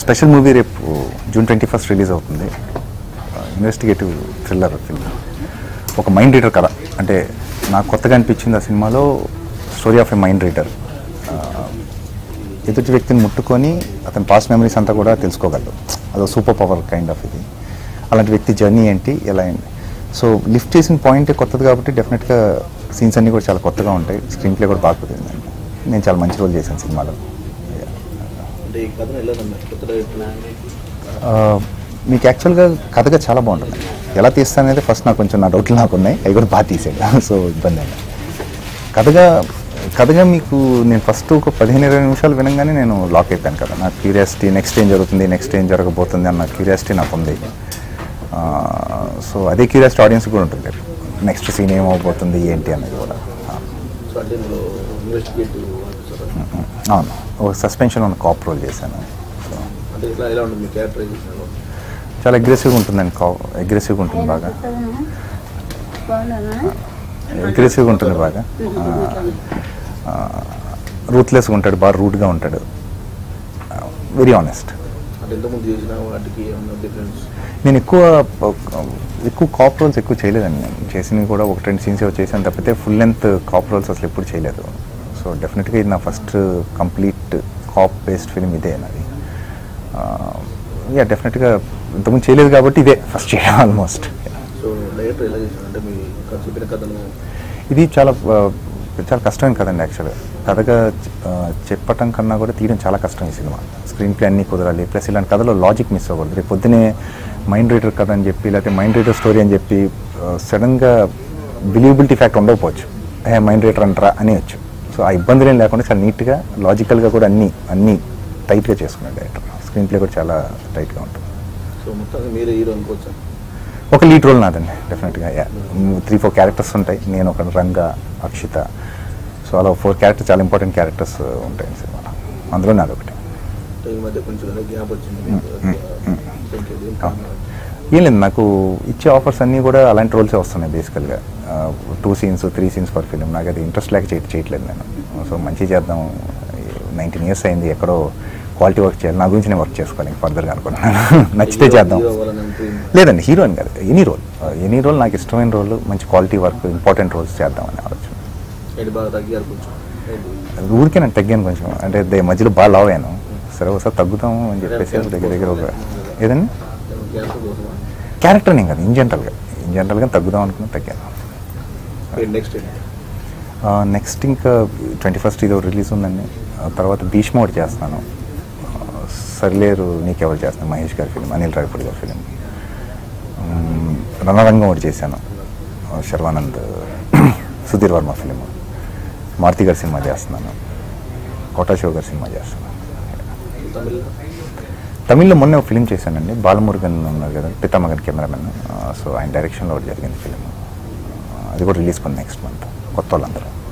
Special movie రేపు June twenty first release అవుతుంది investigative thriller film ఒక మైండ్ రీడర్ కథ అంటే నాకు కొత్తగా అనిపించింది ఆ సినిమాలో story of a mind reader ఎదుటి వ్యక్తిని ముట్టుకొని అతని పాస్ట్ మెమరీస్ అంతా కూడా తెలుసుకోగలడు అదో సూపర్ పవర్ కైండ్ ఆఫ్ ఇది అలాంటి వ్యక్తి జర్నీ ఏంటి ఎలా ఏంటి సో లిఫ్ట్ చేసిన పాయింట్ కొత్తది కాబట్టి డెఫినెట్గా సీన్స్ అన్నీ కూడా చాలా కొత్తగా ఉంటాయి స్క్రీన్ ప్లే కూడా బాగా కుదిరింది నేను చాలా మంచి రోల్ చేశాను సినిమాలో అంటే ఈ కథను ఎలా నమ్మారు కొత్త డైరెక్టర్ ఆ, మీకు యాక్చువల్గా కథగా చాలా బాగుంటుంది ఎలా తీస్తాననేది ఫస్ట్ నాకు కొంచెం నా డౌట్లు నాకు ఉన్నాయి అవి కూడా బాగా తీసాడు సో ఇబ్బంది అయింది కథగా కథగా మీకు నేను ఫస్ట్ ఒక పదిహేను ఇరవై నిమిషాలు వినగానే నేను లాక్ అయిపోయాను కదా నా క్యూరియాసిటీ నెక్స్ట్ ఏం జరుగుతుంది నెక్స్ట్ ఏం జరగబోతుంది అన్న క్యూరియాసిటీ నాకు ఉంది ఆ, సో అదే క్యూరియాసిటీ ఆడియన్స్ కూడా ఉంటుంది నెక్స్ట్ సీన్ ఏమవబోతుంది ఏంటి అనేది కూడా ఆ, సో అంటే ఇందులో ఇన్వెస్టిగేటివ్ సార్ అవును ఒక సస్పెన్షన్ ఉన్న కాప్ రోల్ చేశాను సో అంటే ఇలా ఎలా ఉంటుంది మీ క్యారెక్టరైజేషన్ చాలా అగ్రెసివ్గా ఉంటుందండి కా అగ్రెసివ్గా ఉంటుంది బాగా బాగున్నానా అగ్రెసివ్గా ఉంటుంది బాగా రూత్లెస్గా ఉంటాడు బాగా రూట్గా ఉంటాడు వెరీ ఆనెస్ట్ అంటే ఇంతకుముందు చేసిన వాటికి ఏమన్నా డిఫరెన్స్ నేను ఎక్కువ ఎక్కువ కాప్ రోల్స్ ఎక్కువ చేయలేదండి నేను చేసినవి కూడా ఒక రెండు సీన్స్ చేశాను తప్పితే ఫుల్ లెంత్ కాప్ రోల్స్ అసలు ఎప్పుడు చేయలేదు సో డెఫినెట్గా ఇది నా first complete cop based film ఇదే నాది యా డెఫినెట్గా ఇంతకుముందు చేయలేదు కాబట్టి ఇదే ఫస్ట్ చేయడం ఆల్మోస్ట్ సో డైరెక్టర్ ఎలా చేశారు అంటే మీ కథ చెప్పిన కథను ఇది చాలా ఆ, చాలా కష్టమైన కదండి యాక్చువల్గా కథగా ఆ, చెప్పటం కన్నా కూడా తీయడం చాలా కష్టం ఈ సినిమా స్క్రీన్ ప్లే అన్నీ కుదరాలి ప్లస్ ఇలాంటి కథలో లాజిక్ మిస్ అవ్వకూడదు రేపు పొద్దునే మైండ్ రీడర్ కథ అని చెప్పి లేకపోతే మైండ్ రీడర్ స్టోరీ అని చెప్పి సడన్గా బిలీవబిలిటీ ఫ్యాక్ట్ ఉండకపోవచ్చు ఏ మైండ్ రీడర్ అంటారా అనేవచ్చు సో ఆ ఇబ్బందులు ఏం లేకుండా చాలా నీట్గా లాజికల్గా కూడా అన్నీ అన్నీ టైట్గా చేసుకున్నాడు డైరెక్టర్ స్క్రీన్ ప్లే కూడా చాలా టైట్గా ఉంటుంది సో మొత్తంగా మీరే హీరో అనుకోవచ్చా ఒక లీడ్ రోల్ నాదండి డెఫినెట్గా త్రీ ఫోర్ క్యారెక్టర్స్ ఉంటాయి నేను ఒక రంగ అక్షిత సో అలా ఫోర్ క్యారెక్టర్స్ చాలా ఇంపార్టెంట్ క్యారెక్టర్స్ ఉంటాయి ఈ సినిమాలో అందులో నాది ఒకటి అంటే ఈ మధ్య కొంచెం గ్యాప్ వచ్చింది మ్మ్, మ్మ్, మ్మ్. మీకు ఏం ఆ. కారణం? ఏం లేదు నాకు ఇచ్చే ఆఫర్స్ అన్నీ కూడా అలాంటి రోల్సే వస్తున్నాయి బేసికల్గా two scenes three scenes per film నాకు అది ఇంట్రెస్ట్ లేక చేయ చేయట్లేదు నేను సో మంచి చేద్దాం నైన్టీన్ ఇయర్స్ అయింది ఎక్కడో క్వాలిటీ వర్క్ చేయాలి నా గురించి నేను వర్క్ చేసుకోవాలి ఫర్దర్గా అనుకుంటున్నాను నచ్చితే చేద్దాం హీరో అవ్వాలని dream. లేదండి హీరో అని కాదు ఎనీ రోల్ ఎనీ రోల్ నాకు ఇష్టమైన రోల్ మంచి క్వాలిటీ వర్క్ ఇంపార్టెంట్ రోల్స్ చేద్దామని ఆలోచన ఏంటి బాగా తగ్గారు కొంచెం ఏంటి? ఊరికే నేను తగ్గాను కొంచెం అంటే దే మధ్యలో బాగా లావ్ అయ్యాను సరే ఒకసారి తగ్గుతాము అని చెప్పేసి దగ్గర దగ్గర ఒక ఏదండి క్యాన్సర్ కోసమా క్యారెక్టర్ నేను కాదు ఇన్ జనరల్గా ఇన్ జనరల్గా తగ్గుదాం అనుకుని తగ్గాను ఏంటి నెక్స్ట్ ఏంటి నెక్స్ట్ ఇంకా ట్వంటీ ఫస్ట్ ఇది రిలీజ్ ఉందండి ఆ తర్వాత భీష్మ ఒకటి చేస్తున్నాను ఆ, సరిలేరు నీకెవరు చేస్తున్నాను మహేష్ గారి ఫిలిం అనిల్ రావిపూడి గారి ఫిలిం మ్, రణరంగం ఒకటి చేశాను ఆ, శర్వానంద్ సుధీర్ వర్మ ఫిలిం మారుతి గారి సినిమా చేస్తున్నాను కోటాశివ గారి సినిమా చేస్తున్నాను తమిళ తమిళ్లో మొన్న ఒక ఫిలిం చేశానండి బాలమురుగన్ ఉన్నారు కదా పితామగన్ కెమెరామెన్ సో ఆయన డైరెక్షన్లో ఒకటి జరిగింది ఫిలిం అది కూడా రిలీజ్ కొంది నెక్స్ట్ మంత్ కొత్త వాళ్ళందరూ